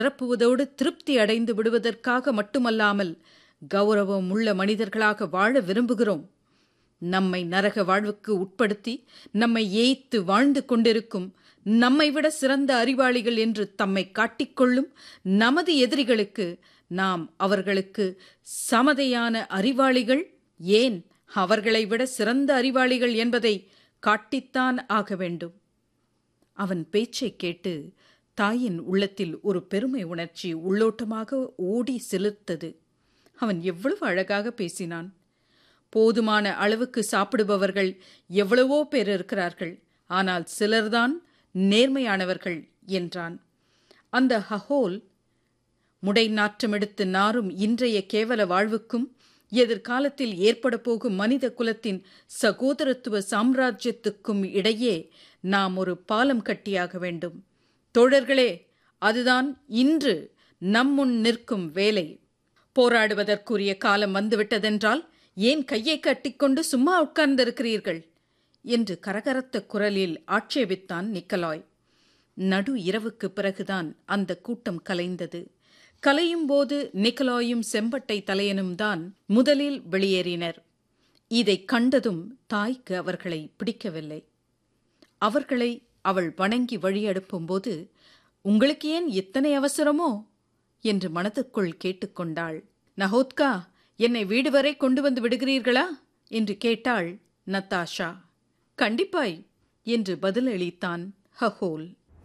நிரப்புவதோடு திருப்தி அடைந்து விடுவதற்காக மட்டுமல்லாமல் கௌரவம் உள்ள மனிதர்களாக வாழ விரும்புகிறோம் நம்மை நரக வாழ்வுக்கு உட்படுத்தி நம்மை ஏய்த்து வாழ்ந்து கொண்டிருக்கும் நம்மை விட சிறந்த அறிவாளிகள் என்று தம்மை காட்டிக்கொள்ளும் நமது எதிரிகளுக்கு நாம் அவர்களுக்கு சமதையான அறிவாளிகள் ஏன் அவர்களை விட சிறந்த அறிவாளிகள் என்பதை காட்டித்தான் ஆக வேண்டும் அவன் பேச்சைக் கேட்டு தாயின் உள்ளத்தில் ஒரு பெருமை உணர்ச்சி உள்ளோட்டமாக ஓடி செலுத்தது அவன் எவ்வளவு அழகாக பேசினான் போதுமான அளவுக்கு சாப்பிடுபவர்கள் எவ்வளவோ பேர் இருக்கிறார்கள் ஆனால் சிலர்தான் நேர்மையானவர்கள் என்றான் அந்த ஹஹோல் முடை நாற்றமெடுத்து நாரும் இன்றைய கேவல வாழ்வுக்கும் எதிர்காலத்தில் ஏற்பட போகும் மனித குலத்தின் சகோதரத்துவ சாம்ராஜ்யத்துக்கும் இடையே நாம் ஒரு பாலம் கட்டியாக வேண்டும் தோழர்களே அதுதான் இன்று நம்முன் நிற்கும் வேலை போராடுவதற்குரிய காலம் வந்துவிட்டதென்றால் ஏன் கையை கட்டிக்கொண்டு சும்மா உட்கார்ந்திருக்கிறீர்கள் என்று கரகரத்த குரலில் ஆட்சேபித்தான் நிக்கலாய் நடு இரவுக்கு பிறகுதான் அந்த கூட்டம் கலைந்தது கலையும் போது நிக்கலாயும் செம்பட்டை தலையனும் தான் முதலில் வெளியேறினர் இதை கண்டதும் தாய்க்கு அவர்களை பிடிக்கவில்லை அவர்களை அவள் வணங்கி வழி போது உங்களுக்கு ஏன் இத்தனை அவசரமோ என்று மனதுக்குள் கேட்டுக்கொண்டாள் நகோத்கா என்னை வீடு வரை கொண்டு வந்து விடுகிறீர்களா என்று கேட்டாள் நத்தாஷா கண்டிப்பாய் என்று பதிலளித்தான் ஹஹோல்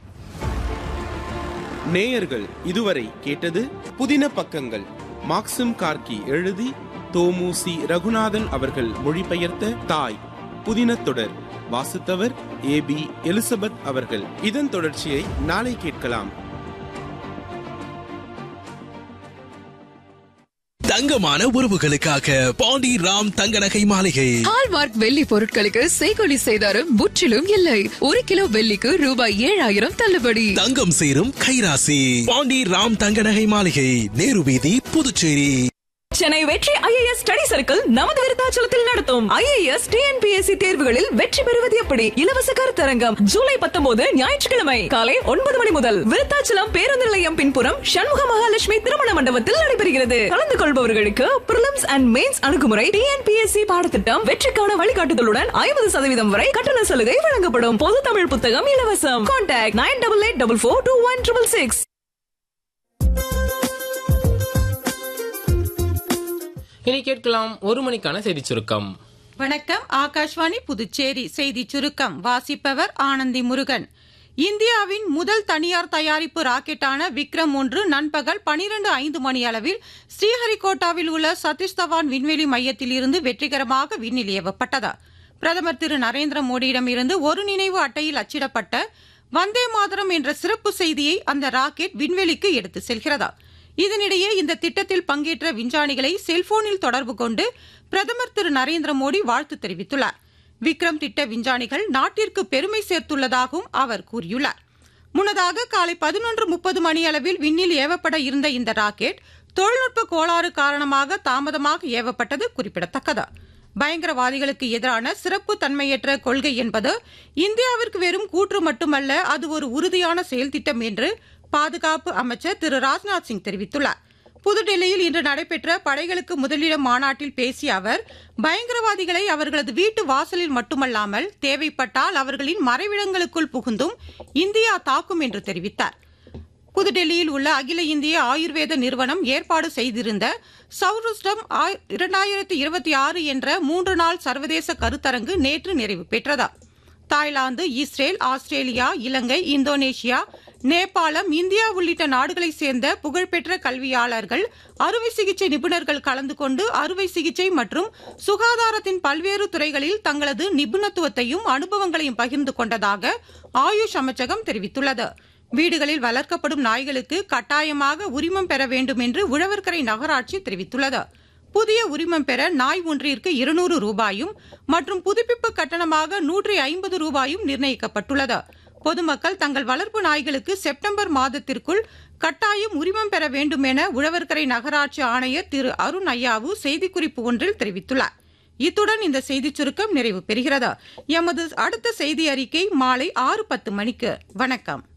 நேயர்கள் இதுவரை கேட்டது புதின பக்கங்கள் மாக்சிம் கார்கி எழுதி தோமுசி ரகுநாதன் அவர்கள் மொழிபெயர்த்த தாய் புதின தொடர் வாசித்தவர் ஏ பி எலிசபெத் அவர்கள் இதன் தொடர்ச்சியை நாளை கேட்கலாம் தங்கமான உறவுகளுக்காக பாண்டி ராம் தங்க நகை மாளிகை ஹால்மார்க் வெள்ளி பொருட்களுக்கு செய்கொலி செய்தாரும் முற்றிலும் இல்லை ஒரு கிலோ வெள்ளிக்கு ரூபாய் ஏழாயிரம் தள்ளுபடி தங்கம் சேரும் கைராசி பாண்டி ராம் தங்க நகை மாளிகை நேரு வீதி புதுச்சேரி சென்னை வெற்றி ஐஏஎஸ் ஸ்டடி சர்க்கிள் நமது விருத்தாச்சலத்தில் நடத்தும் ஐஏஎஸ் டிஎன்பிஎஸ்சி தேர்வுகளில் வெற்றி பெறுவது எப்படி இலவச கருத்தரங்கம் ஜூலை பத்தொன்பது ஞாயிற்றுக்கிழமை காலை ஒன்பது மணி முதல் விருத்தாச்சலம் பேருந்து நிலையம் பின்புறம் சண்முக மகாலட்சுமி திருமண மண்டபத்தில் நடைபெறுகிறது கலந்து கொள்பவர்களுக்கு பிரிலிம்ஸ் அண்ட் மெயின்ஸ் அணுகுமுறை டிஎன்பிஎஸ்சி பாடத்திட்டம் வெற்றிக்கான வழிகாட்டுதலுடன் ஐம்பது சதவீதம் வரை கட்டண சலுகை வழங்கப்படும் பொது தமிழ் புத்தகம் இலவசம் contact nine double eight double four two one triple six இனி கேட்கலாம் ஒரு மணிக்கான செய்தி சுருக்கம் வணக்கம் ஆகாஷ்வாணி புதுச்சேரி செய்தி சுருக்கம் வாசிப்பவர் ஆனந்தி முருகன் இந்தியாவின் முதல் தனியார் தயாரிப்பு ராக்கெட்டான விக்ரம் ஒன்று நண்பகல் பனிரெண்டு ஐந்து மணி அளவில் ஸ்ரீஹரிகோட்டாவில் உள்ள சதீஷ் தவான் விண்வெளி மையத்தில் இருந்து வெற்றிகரமாக விண்ணில் ஏவப்பட்டது பிரதமர் திரு நரேந்திர மோடியிடமிருந்து ஒரு நினைவு அட்டையில் அச்சிடப்பட்ட வந்தே மாதரம் என்ற சிறப்பு செய்தியை அந்த ராக்கெட் விண்வெளிக்கு எடுத்து செல்கிறது இதனிடையே இந்த திட்டத்தில் பங்கேற்ற விஞ்ஞானிகளை செல்போனில் தொடர்பு கொண்டு பிரதமர் திரு நரேந்திர மோடி வாழ்த்து தெரிவித்துள்ளார் விக்ரம் திட்ட விஞ்ஞானிகள் நாட்டிற்கு பெருமை சேர்த்துள்ளதாகவும் அவர் கூறியுள்ளார் முன்னதாக காலை பதினொன்று முப்பது மணி அளவில் விண்ணில் ஏவப்பட இருந்த இந்த ராக்கெட் தொழில்நுட்ப கோளாறு காரணமாக தாமதமாக ஏவப்பட்டது குறிப்பிடத்தக்கது பயங்கரவாதிகளுக்கு எதிரான சிறப்பு தன்மையற்ற கொள்கை என்பது இந்தியாவிற்கு வெறும் கூற்று மட்டுமல்ல அது ஒரு உறுதியான செயல் திட்டம் என்று பாதுகாப்பு அமைச்சர் திரு ராஜ்நாத் சிங் தெரிவித்துள்ளார் புதுடெல்லியில் இன்று நடைபெற்ற படைகளுக்கு முதலிடம் மாநாட்டில் பேசிய அவர் பயங்கரவாதிகளை அவர்களது வீட்டு வாசலில் மட்டுமல்லாமல் தேவைப்பட்டால் அவர்களின் மறைவிடங்களுக்குள் புகுந்தும் இந்தியா தாக்கும் என்று தெரிவித்தார் புதுடெல்லியில் உள்ள அகில இந்திய ஆயுர்வேத நிறுவனம் ஏற்பாடு செய்திருந்த சௌருஷ்டம் இரண்டாயிரத்தி இருபத்தி ஆறு என்ற மூன்று நாள் சர்வதேச கருத்தரங்கு நேற்று நிறைவு பெற்றது Thailand Israel Australia Ilangai Indonesia நேபாளம் இந்தியா உள்ளிட்ட நாடுகளைச் சேர்ந்த புகழ்பெற்ற கல்வியாளர்கள் அறுவை சிகிச்சை நிபுணர்கள் கலந்து கொண்டு அறுவை சிகிச்சை மற்றும் சுகாதாரத்தின் பல்வேறு துறைகளில் தங்களது நிபுணத்துவத்தையும் அனுபவங்களையும் பகிர்ந்து கொண்டதாக ஆயுஷ் அமைச்சகம் தெரிவித்துள்ளது வீடுகளில் வளர்க்கப்படும் நாய்களுக்கு கட்டாயமாக உரிமம் பெற வேண்டும் என்று உழவர்கரை நகராட்சி தெரிவித்துள்ளது புதிய உரிமம் பெற நாய் ஒன்றிற்கு இருநூறு ரூபாயும் மற்றும் புதுப்பிப்பு கட்டணமாக நூற்றி ஐம்பது ரூபாயும் நிர்ணயிக்கப்பட்டுள்ளது பொதுமக்கள் தங்கள் வளர்ப்பு நாய்களுக்கு செப்டம்பர் மாதத்திற்குள் கட்டாயம் உரிமம் பெற வேண்டும் என உழவர்கரை நகராட்சி ஆணையர் திரு அருண் ஐயாவு செய்திக்குறிப்பு ஒன்றில் தெரிவித்துள்ளார் இத்துடன் இந்த செய்திச் சுருக்கம் நிறைவு பெறுகிறது எமது அடுத்த செய்தி அறிக்கை மாலை ஆறு பத்து மணிக்கு வணக்கம்